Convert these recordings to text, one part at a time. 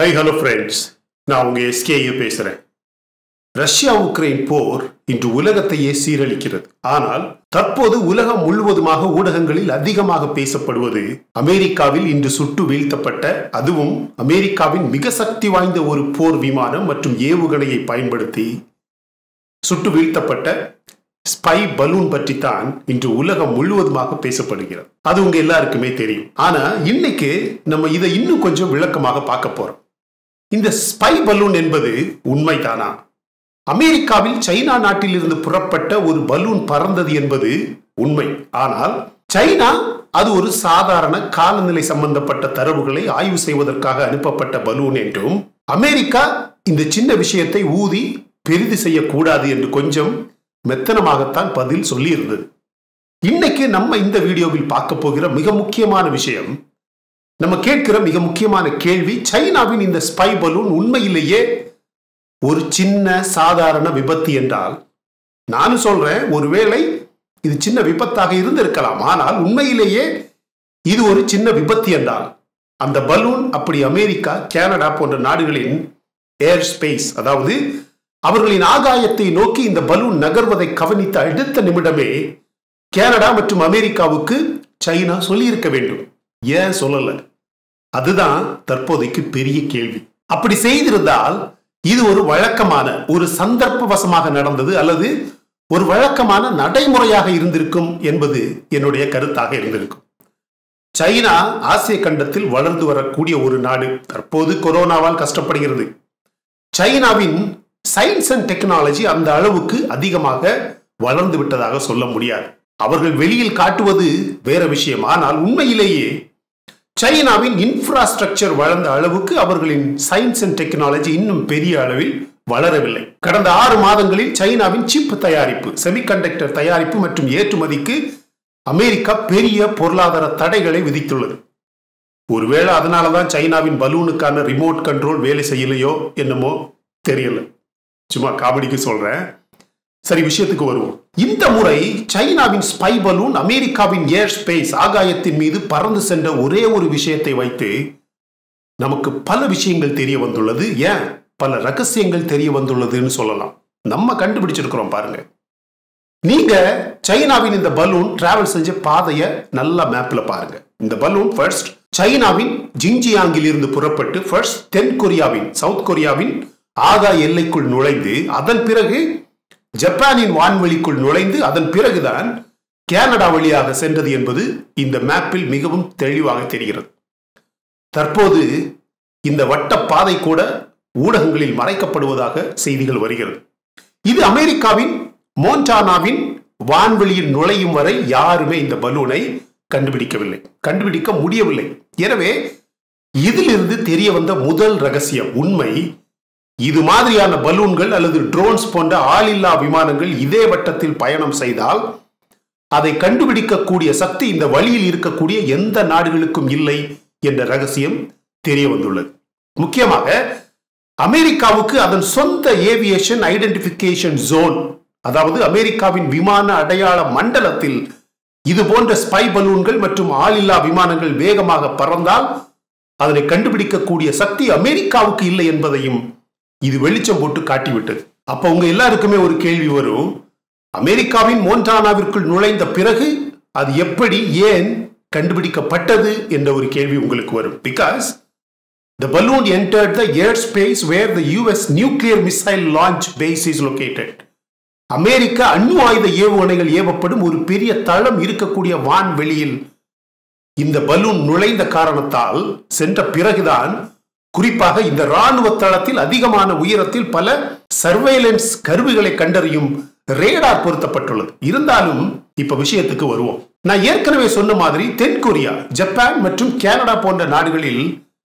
High hello friends நான் உங்க எஸ்கேயு பேசுறேன் ரஷ்யா உக்ரைன் போர் இன்று உலகத்தையே சீரழிக்கிறது ஆனால் தற்போது உலகம் முழுவதுமாக ஊடகங்களில் அதிகமாக பேசப்படுவது அமெரிக்காவில் இன்று சுட்டு வீழ்த்தப்பட்ட அதுவும் அமெரிக்காவின் மிக சக்தி வாய்ந்த ஒரு போர் விமானம் மற்றும் ஏவுகணையை பயன்படுத்தி சுட்டு வீழ்த்தப்பட்ட ஸ்பை பலூன் பற்றி தான் இன்று உலகம் முழுவதுமாக பேசப்படுகிறது அது உங்க எல்லாருக்குமே தெரியும் ஆனா இன்னைக்கு நம்ம இதை இன்னும் கொஞ்சம் விளக்கமாக பார்க்க போறோம் இந்த ஸ்பை பலூன் என்பது உண்மைதானா அமெரிக்காவில் சைனா நாட்டில் இருந்து புறப்பட்ட ஒரு பலூன் பறந்தது என்பது உண்மை ஆனால் சைனா அது ஒரு சாதாரண காலநிலை சம்பந்தப்பட்ட தரவுகளை ஆய்வு செய்வதற்காக அனுப்பப்பட்ட பலூன் என்றும் அமெரிக்கா இந்த சின்ன விஷயத்தை ஊதி பெரிது செய்யக்கூடாது என்று கொஞ்சம் மெத்தனமாகத்தான் பதில் சொல்லி இருந்தது இன்னைக்கு நம்ம இந்த வீடியோவில் பார்க்க போகிற மிக முக்கியமான விஷயம் நம்ம கேட்கிற மிக முக்கியமான கேள்வி சைனாவின் இந்த ஸ்பை பலூன் உண்மையிலேயே ஒரு சின்ன சாதாரண விபத்து என்றால் நானும் சொல்றேன் ஒருவேளை இது சின்ன விபத்தாக இருந்திருக்கலாம் ஆனால் உண்மையிலேயே இது ஒரு சின்ன விபத்து என்றால் அந்த பலூன் அப்படி அமெரிக்கா கனடா போன்ற நாடுகளின் ஏர் ஸ்பேஸ் அதாவது அவர்களின் ஆகாயத்தை நோக்கி இந்த பலூன் நகர்வதை கவனித்த அடுத்த நிமிடமே கனடா மற்றும் அமெரிக்காவுக்கு சைனா சொல்லியிருக்க வேண்டும் ஏன் சொல்லல அதுதான் தற்போதைக்கு பெரிய கேள்வி அப்படி செய்திருந்தால் இது ஒரு வழக்கமான ஒரு சந்தர்ப்பவசமாக நடந்தது அல்லது ஒரு வழக்கமான நடைமுறையாக இருந்திருக்கும் என்பது என்னுடைய கருத்தாக இருந்திருக்கும் சைனா ஆசிய கண்டத்தில் வளர்ந்து வரக்கூடிய ஒரு நாடு தற்போது கொரோனாவால் கஷ்டப்படுகிறது சைனாவின் சயின்ஸ் அண்ட் டெக்னாலஜி அந்த அளவுக்கு அதிகமாக வளர்ந்து விட்டதாக சொல்ல முடியாது அவர்கள் வெளியில் காட்டுவது வேற விஷயம் ஆனால் உண்மையிலேயே சைனாவின் இன்ஃப்ராஸ்ட்ரக்சர் வளர்ந்த அளவுக்கு அவர்களின் சயின்ஸ் அண்ட் டெக்னாலஜி இன்னும் பெரிய அளவில் வளரவில்லை கடந்த ஆறு மாதங்களில் சைனாவின் சிப் தயாரிப்பு செமிகண்டக்டர் தயாரிப்பு மற்றும் ஏற்றுமதிக்கு அமெரிக்கா பெரிய பொருளாதார தடைகளை விதித்துள்ளது ஒருவேளை அதனாலதான் சைனாவின் பலூனுக்கான ரிமோட் கண்ட்ரோல் வேலை செய்யலையோ என்னமோ தெரியல சும்மா காமெடிக்கு சொல்றேன் சரி விஷயத்துக்கு வருவோம் இந்த முறை சைனாவின் ஸ்பை பலூன் அமெரிக்காவின் ஏர் ஸ்பேஸ் ஆகாயத்தின் மீது பறந்து சென்ற ஒரே ஒரு விஷயத்தை வைத்து நமக்கு பல விஷயங்கள் தெரிய வந்துள்ளது ஏன் பல ரகசியங்கள் தெரிய வந்துள்ளதுன்னு சொல்லலாம் நம்ம கண்டுபிடிச்சிருக்கிறோம் பாருங்க நீங்க சைனாவின் இந்த பலூன் டிராவல் செஞ்ச பாதையை நல்ல மேப்ல பாருங்க இந்த பலூன் ஃபர்ஸ்ட் சைனாவின் ஜிங்ஜியாங்கில் இருந்து புறப்பட்டு ஃபர்ஸ்ட் தென் கொரியாவின் சவுத் கொரியாவின் ஆகாய எல்லைக்குள் நுழைந்து அதன் பிறகு ஜப்பானின் வான்வெளிக்குள் நுழைந்து அதன் பிறகுதான் கனடா வழியாக சென்றது என்பது இந்த மேப்பில் மிகவும் தெளிவாக தெரிகிறது தற்போது இந்த வட்ட பாதை கூட ஊடகங்களில் மறைக்கப்படுவதாக செய்திகள் வருகிறது இது அமெரிக்காவின் மோன்டானாவின் வான்வெளியில் நுழையும் வரை யாருமே இந்த பலூனை கண்டுபிடிக்கவில்லை கண்டுபிடிக்க முடியவில்லை எனவே இதிலிருந்து தெரிய வந்த முதல் ரகசியம் உண்மை இது மாதிரியான பலூன்கள் அல்லது ட்ரோன்ஸ் போன்ற ஆளில்லா விமானங்கள் இதே வட்டத்தில் பயணம் செய்தால் அதை கண்டுபிடிக்கக்கூடிய சக்தி இந்த வழியில் இருக்கக்கூடிய எந்த நாடுகளுக்கும் இல்லை என்ற ரகசியம் தெரிய வந்துள்ளது முக்கியமாக அமெரிக்காவுக்கு அதன் சொந்த ஏவியேஷன் ஐடென்டிபிகேஷன் ஜோன் அதாவது அமெரிக்காவின் விமான அடையாள மண்டலத்தில் இது போன்ற ஸ்பை பலூன்கள் மற்றும் ஆளில்லா விமானங்கள் வேகமாக பறந்தால் அதனை கண்டுபிடிக்கக்கூடிய சக்தி அமெரிக்காவுக்கு இல்லை என்பதையும் இது வெளிச்சம் போட்டு காட்டிவிட்டது அப்ப உங்க எல்லாருக்குமே ஒரு கேள்வி வரும் அமெரிக்காவின் மோன்டானாவிற்குள் நுழைந்த பிறகு அது எப்படி ஏன் கண்டுபிடிக்கப்பட்டது என்ற ஒரு கேள்வி உங்களுக்கு வரும் because the balloon entered the air space where the US nuclear missile launch base is located அமெரிக்க அணு ஆயுத ஏவுகணைகள் ஏவப்படும் ஒரு பெரிய தளம் இருக்கக்கூடிய வான்வெளியில் இந்த பலூன் நுழைந்த காரணத்தால் சென்ற பிறகுதான் குறிப்பாக இந்த ராணுவ தளத்தில் அதிகமான உயரத்தில் பல சர்வேலன்ஸ் கருவிகளை கண்டறியும் ரேடார் பொருத்தப்பட்டுள்ளது இருந்தாலும் இப்ப விஷயத்துக்கு வருவோம் நான் ஏற்கனவே சொன்ன மாதிரி தென் கொரியா ஜப்பான் மற்றும் கனடா போன்ற நாடுகளில்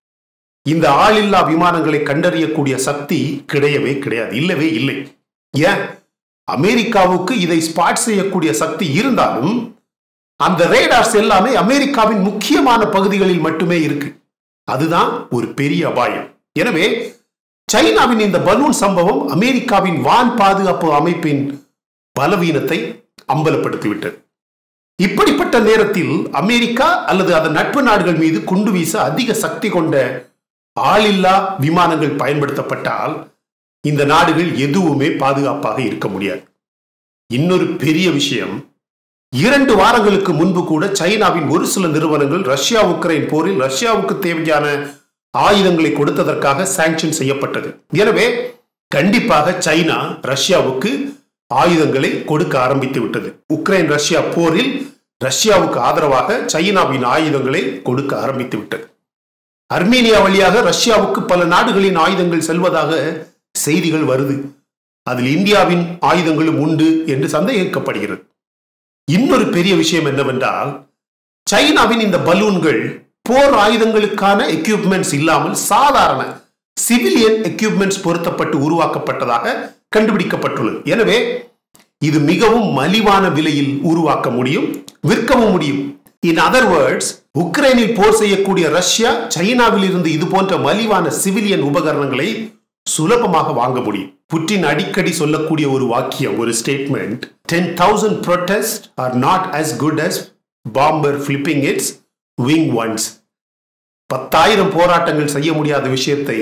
இந்த ஆளில்லா விமானங்களை கண்டறியக்கூடிய சக்தி கிடையவே கிடையாது இல்லவே இல்லை ஏன் அமெரிக்காவுக்கு இதை ஸ்பாட் செய்யக்கூடிய சக்தி இருந்தாலும் அந்த ரேடார்ஸ் எல்லாமே அமெரிக்காவின் முக்கியமான பகுதிகளில் மட்டுமே இருக்கு அதுதான் ஒரு பெரிய அபாயம் எனவே சைனாவின் இந்த பலூன் சம்பவம் அமெரிக்காவின் வான் பாதுகாப்பு அமைப்பின் பலவீனத்தை அம்பலப்படுத்திவிட்டது இப்படிப்பட்ட நேரத்தில் அமெரிக்கா அல்லது அதன் நட்பு நாடுகள் மீது குண்டு வீச அதிக சக்தி கொண்ட ஆளில்லா விமானங்கள் பயன்படுத்தப்பட்டால் இந்த நாடுகள் எதுவுமே பாதுகாப்பாக இருக்க முடியாது இன்னொரு பெரிய விஷயம் இரண்டு வாரங்களுக்கு முன்பு கூட சைனாவின் ஒரு சில நிறுவனங்கள் ரஷ்யா உக்ரைன் போரில் ரஷ்யாவுக்கு தேவையான ஆயுதங்களை கொடுத்ததற்காக சாங்ஷன் செய்யப்பட்டது எனவே கண்டிப்பாக சைனா ரஷ்யாவுக்கு ஆயுதங்களை கொடுக்க ஆரம்பித்து விட்டது உக்ரைன் ரஷ்யா போரில் ரஷ்யாவுக்கு ஆதரவாக சைனாவின் ஆயுதங்களை கொடுக்க ஆரம்பித்து விட்டது அர்மீனியா வழியாக ரஷ்யாவுக்கு பல நாடுகளின் ஆயுதங்கள் செல்வதாக செய்திகள் வருது அதில் இந்தியாவின் ஆயுதங்களும் உண்டு என்று சந்தேகிக்கப்படுகிறது இன்னொரு பெரிய விஷயம் என்னவென்றால் சைனாவின் இந்த பலூன்கள் போர் ஆயுதங்களுக்கான எக்யூப்மெண்ட்ஸ் இல்லாமல் சாதாரண சிவிலியன் எக்யூப்மெண்ட்ஸ் பொருத்தப்பட்டு உருவாக்கப்பட்டதாக கண்டுபிடிக்கப்பட்டுள்ளது எனவே இது மிகவும் மலிவான விலையில் உருவாக்க முடியும் விற்கவும் முடியும் இன் அதர் வேர்ட்ஸ் உக்ரைனில் போர் செய்யக்கூடிய ரஷ்யா சைனாவில் இருந்து இது போன்ற மலிவான சிவிலியன் உபகரணங்களை சுலபமாக வாங்க முடியும் புட்டின் அடிக்கடி சொல்லக்கூடிய ஒரு வாக்கியம் ஒரு statement ten thousand protests are not as good as bomber flipping its wing once பத்தாயிரம் போராட்டங்கள் செய்ய முடியாத விஷயத்தை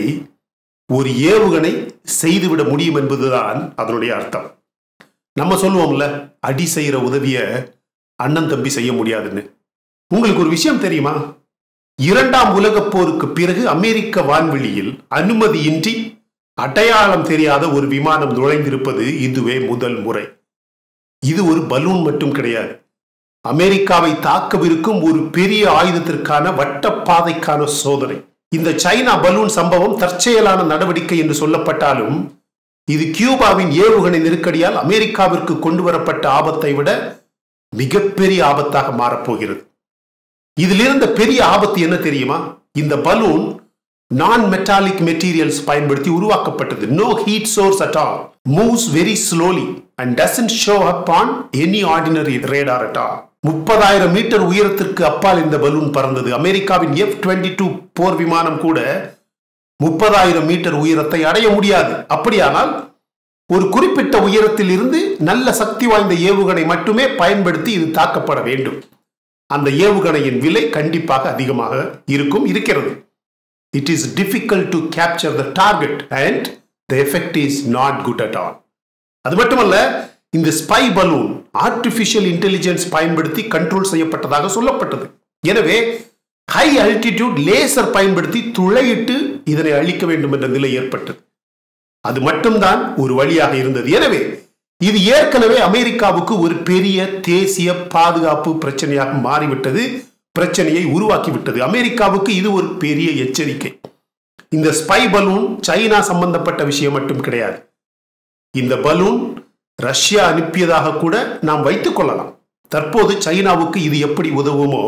ஒரு ஏவுகணை செய்துவிட முடியும் என்பதுதான் அதனுடைய அர்த்தம் நம்ம சொல்லுவோம்ல அடி செய்யற உதவிய அண்ணன் தம்பி செய்ய முடியாதுன்னு உங்களுக்கு ஒரு விஷயம் தெரியுமா இரண்டாம் உலகப் போருக்கு பிறகு அமெரிக்க வான்வெளியில் அனுமதியின்றி அடையாளம் தெரியாத ஒரு விமானம் நுழைந்திருப்பது இதுவே முதல் முறை இது ஒரு பலூன் மட்டும் கிடையாது அமெரிக்காவை தாக்கவிருக்கும் ஒரு பெரிய ஆயுதத்திற்கான வட்டப்பாதைக்கான சோதனை இந்த சைனா பலூன் சம்பவம் தற்செயலான நடவடிக்கை என்று சொல்லப்பட்டாலும் இது கியூபாவின் ஏவுகணை நெருக்கடியால் அமெரிக்காவிற்கு கொண்டு வரப்பட்ட ஆபத்தை விட மிகப்பெரிய ஆபத்தாக மாறப்போகிறது இதில் இருந்த பெரிய ஆபத்து என்ன தெரியுமா இந்த பலூன் நான் மெட்டாலிக் மெட்டீரியல்ஸ் பயன்படுத்தி உருவாக்கப்பட்டது no heat source at all moves very slowly and doesn't show up on any ordinary radar at all முப்பதாயிரம் மீட்டர் உயரத்திற்கு அப்பால் இந்த பலூன் பறந்தது அமெரிக்காவின் எஃப் டுவெண்ட்டி டூ போர் விமானம் கூட முப்பதாயிரம் மீட்டர் உயரத்தை அடைய முடியாது அப்படியானால் ஒரு குறிப்பிட்ட உயரத்தில் இருந்து நல்ல சக்தி வாய்ந்த ஏவுகணை மட்டுமே பயன்படுத்தி இது தாக்கப்பட வேண்டும் அந்த ஏவுகணையின் விலை கண்டிப்பாக அதிகமாக இருக்கும் இருக்கிறது it is difficult to capture the target and the effect is not good at all அது மட்டுமல்ல இந்த ஸ்பை பலூன் ஆர்டிபிஷியல் இன்டெலிஜென்ஸ் பயன்படுத்தி கண்ட்ரோல் செய்யப்பட்டதாக சொல்லப்பட்டது எனவே ஹை அல்டிடியூட் லேசர் பயன்படுத்தி துளையிட்டு இதனை அழிக்க வேண்டும் என்ற நிலை ஏற்பட்டது அது மட்டும்தான் ஒரு வழியாக இருந்தது எனவே இது ஏற்கனவே அமெரிக்காவுக்கு ஒரு பெரிய தேசிய பாதுகாப்பு பிரச்சனையாக மாறிவிட்டது பிரச்சனையை உருவாக்கிவிட்டது அமெரிக்காவுக்கு இது ஒரு பெரிய எச்சரிக்கை இந்த ஸ்பை பலூன் சைனா சம்பந்தப்பட்ட விஷயம் மட்டும் கிடையாது இந்த பலூன் ரஷ்யா அனுப்பியதாக கூட நாம் வைத்துக் கொள்ளலாம் தற்போது சைனாவுக்கு இது எப்படி உதவுமோ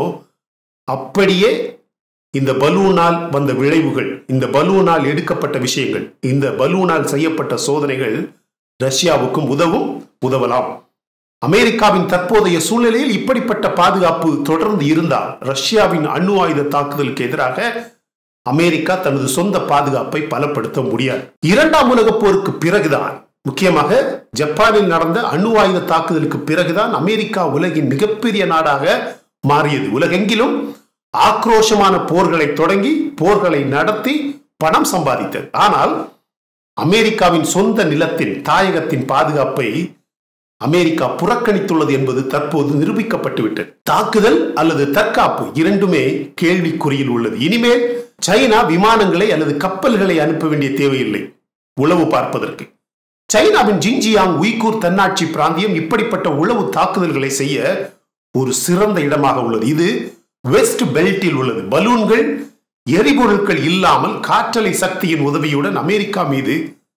அப்படியே இந்த பலூனால் வந்த விளைவுகள் இந்த பலூனால் எடுக்கப்பட்ட விஷயங்கள் இந்த பலூனால் செய்யப்பட்ட சோதனைகள் ரஷ்யாவுக்கும் உதவும் உதவலாம் அமெரிக்காவின் தற்போதைய சூழ்நிலையில் இப்படிப்பட்ட பாதுகாப்பு தொடர்ந்து இருந்தால் ரஷ்யாவின் அணு ஆயுத தாக்குதலுக்கு எதிராக அமெரிக்கா தனது சொந்த பாதுகாப்பை பலப்படுத்த முடியாது இரண்டாம் உலகப் போருக்கு பிறகுதான் முக்கியமாக ஜப்பானில் நடந்த அணு ஆயுத தாக்குதலுக்கு பிறகுதான் அமெரிக்கா உலகின் மிகப்பெரிய நாடாக மாறியது உலகெங்கிலும் ஆக்ரோஷமான போர்களை தொடங்கி போர்களை நடத்தி பணம் சம்பாதித்தது ஆனால் அமெரிக்காவின் சொந்த நிலத்தின் தாயகத்தின் பாதுகாப்பை அமெரிக்கா புறக்கணித்துள்ளது என்பது தற்போது நிரூபிக்கப்பட்டுவிட்டது தாக்குதல் அல்லது தற்காப்பு இரண்டுமே கேள்விக்குறியில் உள்ளது இனிமேல் சைனா விமானங்களை அல்லது கப்பல்களை அனுப்ப வேண்டிய தேவையில்லை உளவு பார்ப்பதற்கு சைனாவின் ஜின்ஜியாங் உய்கூர் தன்னாட்சி பிராந்தியம் இப்படிப்பட்ட உளவு தாக்குதல்களை செய்ய ஒரு சிறந்த இடமாக உள்ளது இது வெஸ்ட் பெல்ட்டில் உள்ளது பலூன்கள் எரிபொருட்கள் இல்லாமல் காற்றலை சக்தியின் உதவியுடன் அமெரிக்கா மீது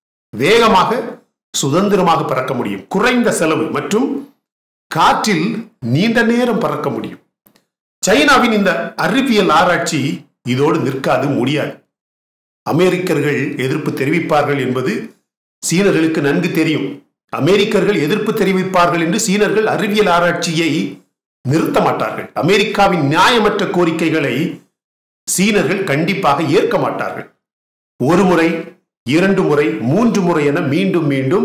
வேகமாக சுதந்திரமாக பறக்க முடியும் குறைந்த செலவு மற்றும் காற்றில் நீண்ட நேரம் பறக்க முடியும் சைனாவின் இந்த அறிவியல் ஆராய்ச்சி இதோடு நிற்காது முடியாது அமெரிக்கர்கள் எதிர்ப்பு தெரிவிப்பார்கள் என்பது சீனர்களுக்கு நன்கு தெரியும் அமெரிக்கர்கள் எதிர்ப்பு தெரிவிப்பார்கள் என்று சீனர்கள் அறிவியல் ஆராய்ச்சியை நிறுத்த மாட்டார்கள் அமெரிக்காவின் நியாயமற்ற கோரிக்கைகளை சீனர்கள் கண்டிப்பாக ஏற்க மாட்டார்கள் ஒரு முறை இரண்டு முறை மூன்று முறை என மீண்டும் மீண்டும்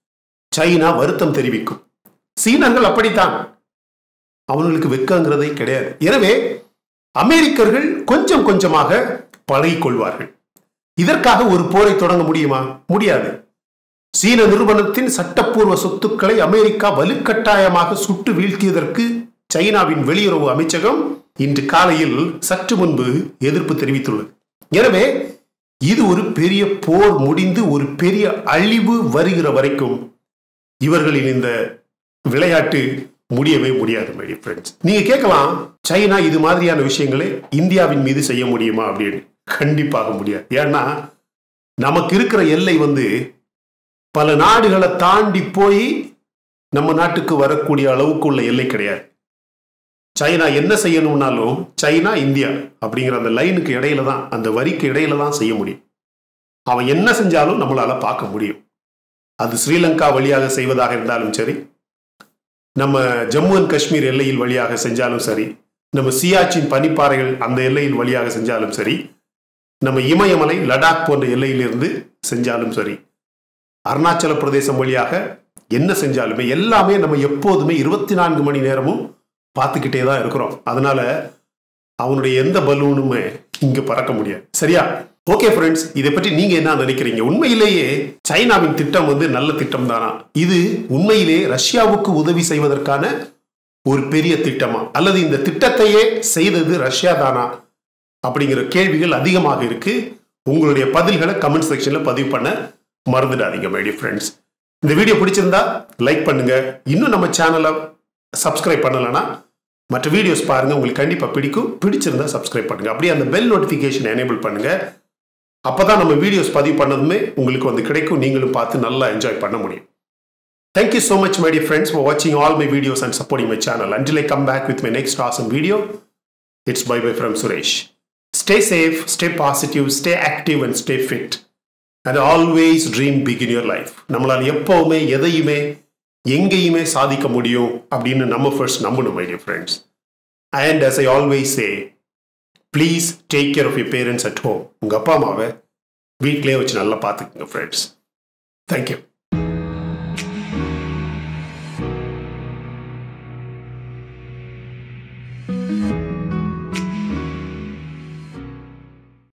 சைனா வருத்தம் தெரிவிக்கும் சீனர்கள் அப்படித்தான் அவர்களுக்கு வெக்கங்கிறதே கிடையாது எனவே அமெரிக்கர்கள் கொஞ்சம் கொஞ்சமாக பழகிக் கொள்வார்கள் இதற்காக ஒரு போரை தொடங்க முடியுமா முடியாது சீன நிறுவனத்தின் சட்டப்பூர்வ சொத்துக்களை அமெரிக்கா வலுக்கட்டாயமாக சுட்டு வீழ்த்தியதற்கு சைனாவின் வெளியுறவு அமைச்சகம் இன்று காலையில் சற்று முன்பு எதிர்ப்பு தெரிவித்துள்ளது எனவே இது ஒரு பெரிய போர் முடிந்து ஒரு பெரிய அழிவு வருகிற வரைக்கும் இவர்களின் இந்த விளையாட்டு முடியவே முடியாது மை ஃப்ரெண்ட்ஸ் நீங்க கேட்கலாம் சைனா இது மாதிரியான விஷயங்களை இந்தியாவின் மீது செய்ய முடியுமா அப்படின்னு கண்டிப்பாக முடியாது ஏன்னா நமக்கு இருக்கிற எல்லை வந்து பல நாடுகளை தாண்டி போய் நம்ம நாட்டுக்கு வரக்கூடிய அளவுக்கு உள்ள எல்லை கிடையாது சைனா என்ன செய்யணும்னாலும் சைனா இந்தியா அப்படிங்கிற அந்த லைனுக்கு இடையில தான் அந்த வரிக்கு இடையில தான் செய்ய முடியும் அவன் என்ன செஞ்சாலும் நம்மளால பார்க்க முடியும் அது ஸ்ரீலங்கா வழியாக செய்வதாக இருந்தாலும் சரி நம்ம ஜம்மு அண்ட் காஷ்மீர் எல்லையில் வழியாக செஞ்சாலும் சரி நம்ம சியாச்சின் பனிப்பாறைகள் அந்த எல்லையில் வழியாக செஞ்சாலும் சரி நம்ம இமயமலை லடாக் போன்ற எல்லையிலிருந்து செஞ்சாலும் சரி அருணாச்சல பிரதேசம் வழியாக என்ன செஞ்சாலுமே எல்லாமே நம்ம எப்போதுமே இருபத்தி நான்கு மணி நேரமும் பார்த்துக்கிட்டே தான் இருக்கிறோம் அதனால அவனுடைய எந்த பலூனுமே இங்க பறக்க முடியாது சரியா ஓகே ஃப்ரெண்ட்ஸ் இதை பற்றி நீங்க என்ன நினைக்கிறீங்க உண்மையிலேயே சைனாவின் திட்டம் வந்து நல்ல திட்டம் தானா இது உண்மையிலே ரஷ்யாவுக்கு உதவி செய்வதற்கான ஒரு பெரிய திட்டமா அல்லது இந்த திட்டத்தையே செய்தது ரஷ்யா தானா அப்படிங்கிற கேள்விகள் அதிகமாக இருக்கு உங்களுடைய பதில்களை கமெண்ட் செக்ஷன்ல பதிவு பண்ண மறந்துடாதீங்க மை ஃப்ரெண்ட்ஸ் இந்த வீடியோ பிடிச்சிருந்தா லைக் பண்ணுங்க இன்னும் நம்ம சேனலை சப்ஸ்கிரைப் பண்ணலைன்னா மற்ற வீடியோஸ் பாருங்க உங்களுக்கு கண்டிப்பாக பிடிக்கும் பிடிச்சிருந்தா சப்ஸ்கிரைப் பண்ணுங்க அப்படியே அந்த பெல் நோட்டிஃபிகேஷன் எனேபிள் பண்ணுங்க அப்பதான் நம்ம வீடியோஸ் பதிவு பண்ணதுமே உங்களுக்கு வந்து கிடைக்கும் நீங்களும் பார்த்து நல்லா என்ஜாய் பண்ண முடியும் Thank you so much, my dear friends, for watching all my videos and supporting my channel. Until I come back with my next awesome video, it's bye bye from Suresh. Stay safe, stay positive, stay active, and stay fit. And always dream big in your life. நம்மளால் எப்பவுமே எதையுமே எங்கேயுமே சாதிக்க முடியும் அப்படின்னு நம்ம first நம்பணும் my dear friends and as I always say please take care of your parents at home உங்கள் அப்பா அம்மாவை வீட்டிலே வச்சு நல்லா பார்த்துக்குங்க ஃப்ரெண்ட்ஸ் தேங்க்யூ